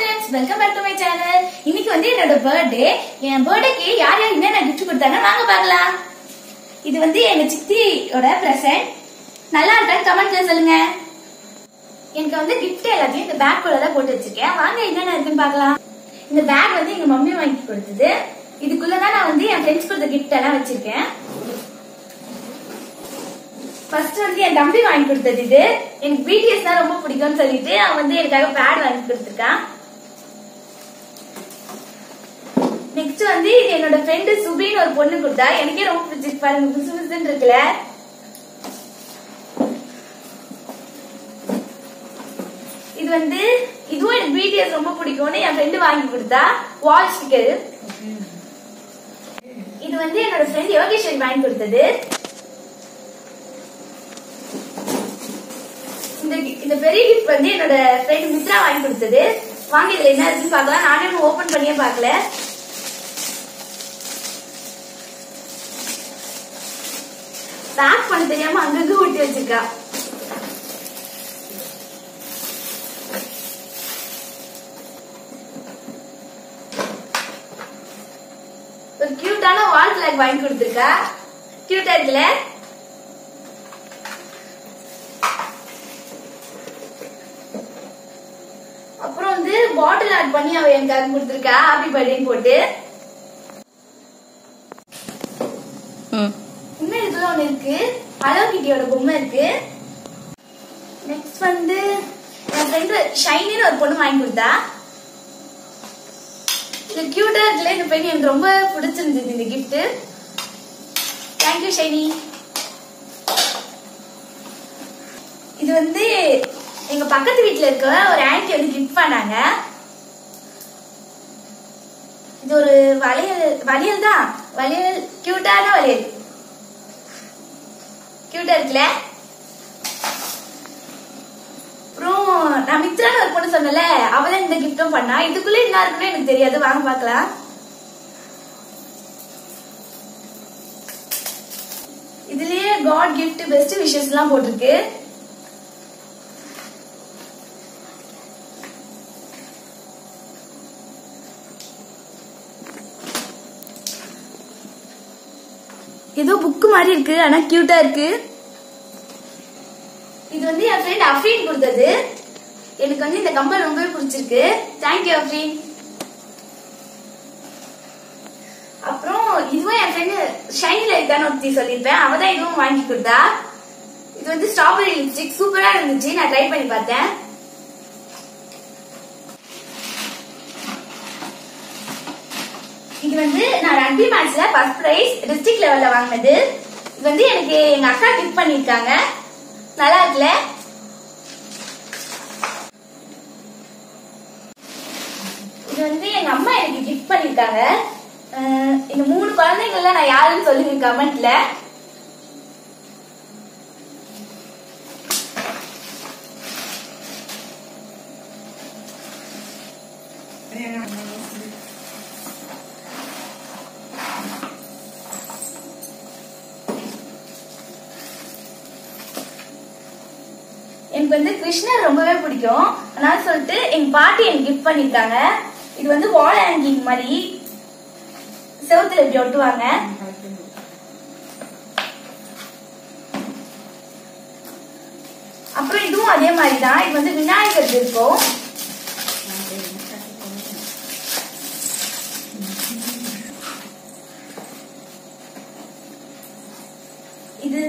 friends welcome back to my channel இன்னைக்கு வந்து என்னோட பர்த்டே என் பர்த்டேக்கு யார் யார் என்னென்ன கிஃப்ட் கொடுத்தாங்க வாங்க பார்க்கலாம் இது வந்து எங்க சித்தியோட பிரசன்ட் நல்லா இருக்கான்னு கமெண்ட்ல சொல்லுங்க எனக்கு வந்து கிஃப்ட் எல்லாத்தையும் இந்த பேக் குள்ள தான் போட்டு வச்சிருக்கேன் வாங்க என்னென்ன இருக்குன்னு பார்க்கலாம் இந்த பேக் வந்து எங்க மம்மி வாங்கி கொடுத்தது இதுக்குள்ளதான் நான் வந்து என் ஃப்ரெண்ட்ஸ் கொடுத்த கிஃப்ட் எல்லாம் வச்சிருக்கேன் ஃபர்ஸ்ட் வந்து என் தம்பி வாங்கி கொடுத்தது இது எனக்கு பிடிஎஸ் தான் ரொம்ப பிடிக்கும்னு சொல்லிட்டு அவன் வந்து எனக்காக பேட் வாங்கி கொடுத்துருக்கான் நெக்ஸ்ட் வந்து இது என்னோட ஃப்ரெண்டு சுபின்னு ஒரு பொண்ணு கொடுத்தா எனக்கே ரொம்ப பிடிச்சிருக்கு பாருங்க புசு புசுன்னு இருக்குல்ல இது வந்து இதுவும் எனக்கு பிடிஎஸ் ரொம்ப பிடிக்கும்னு என் ஃப்ரெண்டு வாங்கி கொடுத்தா வால் ஸ்டிக்கர் இது வந்து என்னோட ஃப்ரெண்ட் யோகேஸ்வரி வாங்கி கொடுத்தது இந்த இந்த பெரிய கிஃப்ட் வந்து என்னோட ஃப்ரெண்ட் மித்ரா வாங்கி கொடுத்தது வாங்கி இதுல என்ன இருக்குன்னு பார்க்கலாம் நானே ஒன்றும் ஓபன் பண்ணியே பார்க்கல பேக் பண்ண தெரியாம அங்கங்க ஒட்டி வச்சிருக்கா ஒரு கியூட்டான வால் பிளாக் வாங்கி கொடுத்துருக்கா கியூட்டா இருக்குல்ல அப்புறம் வந்து பாட்டில் ஆட் பண்ணி அவ எனக்காக கொடுத்துருக்கா ஹாப்பி பர்த்டேன்னு போட்டு இன்னும் இதுல ஒண்ணு இருக்கு ஹலோ கிட்டியோட பொம்மை இருக்கு நெக்ஸ்ட் வந்து என் ஃப்ரெண்டு ஷைனின்னு ஒரு பொண்ணு வாங்கி கொடுத்தா இது கியூட்டா இருக்குல்ல இந்த பெண் எனக்கு ரொம்ப பிடிச்சிருந்தது இந்த கிஃப்ட் தேங்க்யூ ஷைனி இது வந்து எங்க பக்கத்து வீட்ல இருக்க ஒரு ஆன்ட்டி வந்து கிஃப்ட் பண்ணாங்க இது ஒரு வளையல் வளையல் தான் வளையல் கியூட்டான வளையல் கியூட்டா இருக்குல்ல அப்புறம் நான் மித்ரான்னு ஒரு பொண்ணு சொன்னல அவதான் இந்த கிஃப்டும் பண்ணா இதுக்குள்ள என்ன இருக்குன்னு எனக்கு தெரியாது வாங்க பார்க்கலாம் இதுலயே காட் கிஃப்ட் பெஸ்ட் விஷஸ் எல்லாம் போட்டிருக்கு ஏதோ புக் மாதிரி இருக்கு ஆனா கியூட்டா இருக்கு இது வந்து என் ஃப்ரெண்ட் அஃப்ரீன் கொடுத்தது எனக்கு வந்து இந்த கம்பல் ரொம்பவே பிடிச்சிருக்கு தேங்க்யூ அஃப்ரீன் அப்புறம் இதுவும் என் ஃப்ரெண்டு ஷைனில் இருக்கான்னு ஒருத்தி சொல்லியிருப்பேன் அவ தான் இதுவும் வாங்கி கொடுத்தா இது வந்து ஸ்ட்ராபெரி லிப்ஸ்டிக் சூப்பரா இருந்துச்சு நான் ட்ரை பண்ணி பார்த்தேன் இது வந்து நான் ரக்பி மேட்ச்ல ஃபர்ஸ்ட் பிரைஸ் டிஸ்ட்ரிக்ட் லெவல்ல வாங்கினது இது வந்து எனக்கு எங்க அக்கா கிஃப்ட் பண்ணிருக்காங்க நல்லா இருக்குல்ல இது வந்து எங்க அம்மா எனக்கு கிஃப்ட் பண்ணிருக்காங்க அஹ் இந்த மூணு குழந்தைங்கள்ல நான் யாருன்னு சொல்லுங்க கமெண்ட்ல எனக்கு வந்து கிருஷ்ணர் ரொம்பவே பிடிக்கும் அதனால சொல்லிட்டு எங்க பாட்டி எனக்கு கிஃப்ட் பண்ணிருக்காங்க இது வந்து வால் ஹேங்கிங் மாதிரி செவுத்துல இப்படி ஒட்டுவாங்க அப்புறம் இதுவும் அதே மாதிரி தான் இது வந்து விநாயகர் இருக்கும் இது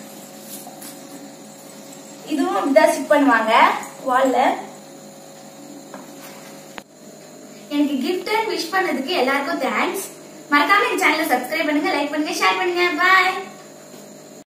இதுவும் இப்படிதான் ஸ்டிக் பண்ணுவாங்க வால்ல எனக்கு கிஃப்ட் விஷ் பண்ணதுக்கு எல்லாருக்கும் தேங்க்ஸ் மறக்காம எங்க சேனலை சப்ஸ்கிரைப் பண்ணுங்க லைக் பண்ணுங்க ஷேர் பண்ணுங்க பாய்